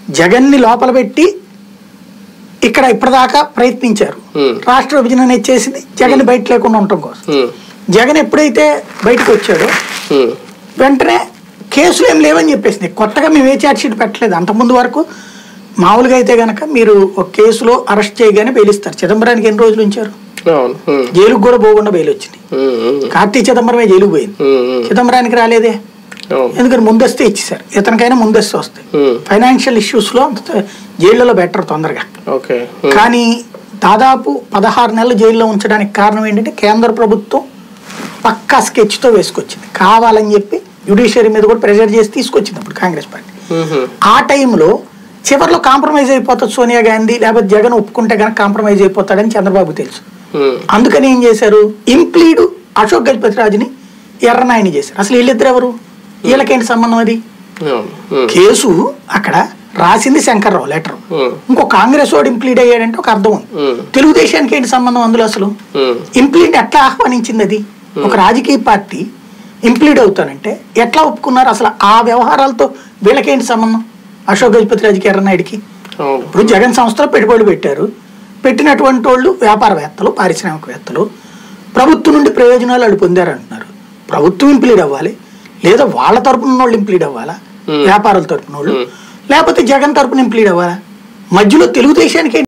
జగన్ని లోపల పెట్టి ఇక్కడ ఇప్పటిదాకా ప్రయత్నించారు Hmm. రాష్ట్ర విభజన అనేది చేసింది జగన్ బయట లేకుండా ఉండటం కోసం ఉమ్, జగన్ ఎప్పుడైతే బయటకు వచ్చాడో ఉమ్, వెంటనే కేసులు ఏం లేవని చెప్పేసింది కొత్తగా మేము ఏ ఛార్జ్ షీట్ పెట్టలేదు అంతకుముందు వరకు మామూలుగా అయితే గనక మీరు ఒక కేసులో అరెస్ట్ చేయగానే బెయిల్ ఇస్తారు చిదంబరానికి ఎన్ని రోజులు ఉంచారు అవును ఉమ్, జైలుకు కూడా పోకుండా బెయిల్ వచ్చింది ఉమ్, ఉమ్, కార్తీ చిదంబరమే జైలుకు పోయింది ఉమ్, ఉమ్, చిదంబరానికి రాలేదే అవును ఎందుకని ముందస్తే ఇచ్చేసారు ఇతనికైనా ముందస్తే వస్తాయి ఉమ్, ఫైనాన్షియల్ ఇష్యూస్లో అంత జైళ్ళలో బెటర్ తొందరగా ఓకే ఉమ్, కానీ దాదాపు పదహారు నెలలు జైల్లో ఉంచడానికి కారణం ఏంటంటే కేంద్ర ప్రభుత్వం పక్కా స్కెచ్తో వేసుకొచ్చింది కావాలని చెప్పి జ్యుడిషియరీ మీద కూడా ప్రెషర్ చేసి తీసుకొచ్చింది అప్పుడు కాంగ్రెస్ పార్టీ ఉమ్, ఆ టైంలో చివరిలో కాంప్రమైజ్ అయిపోతుంది సోనియా గాంధీ లేకపోతే జగన్ ఒప్పుకుంటే కనుక కాంప్రమైజ్ అయిపోతాడని చంద్రబాబు తెలుసు ఉమ్, అందుకని ఏం చేశారు ఇంప్లీడు అశోక్ గజపతి రాజుని ఎర్రనాయని చేశారు అసలు వీళ్ళిద్దరు ఎవరు వీళ్ళకేంటి సంబంధం అది అవును ఉమ్, కేసు అక్కడ రాసింది శంకర్రావు లెటర్ ఉమ్, ఇంకో కాంగ్రెస్ వాడు ఇంప్లీడ్ అయ్యాడంటే ఒక అర్థం ఉంది ఉమ్, తెలుగుదేశానికి ఏంటి సంబంధం అందులో అసలు ఉమ్, ఇంప్లీడ్ ఎట్లా ఆహ్వానించింది అది ఒక రాజకీయ పార్టీ ఇంప్లీడ్ అవుతానంటే ఎట్లా ఒప్పుకున్నారు అసలు ఆ వ్యవహారాలతో వీళ్ళకేంటి సంబంధం అశోక్ గజపతి రాజుకి ఎర్రనాయుడికి అవును ఇప్పుడు జగన్ సంస్థలో పెట్టుబడులు పెట్టారు పెట్టినటువంటి వాళ్ళు వ్యాపారవేత్తలు పారిశ్రామికవేత్తలు ప్రభుత్వం నుండి ప్రయోజనాలు వాళ్ళు పొందారంటున్నారు ప్రభుత్వం ఇంప్లీడ్ అవ్వాలి లేదా వాళ్ళ తరపున వాళ్ళు ఇంప్లీడ్ అవ్వాలా Hmm. వ్యాపారుల తరపున వాళ్ళు Hmm. లేకపోతే జగన్ తరపున ఇంప్లీడ్ అవ్వాలా మధ్యలో తెలుగుదేశానికి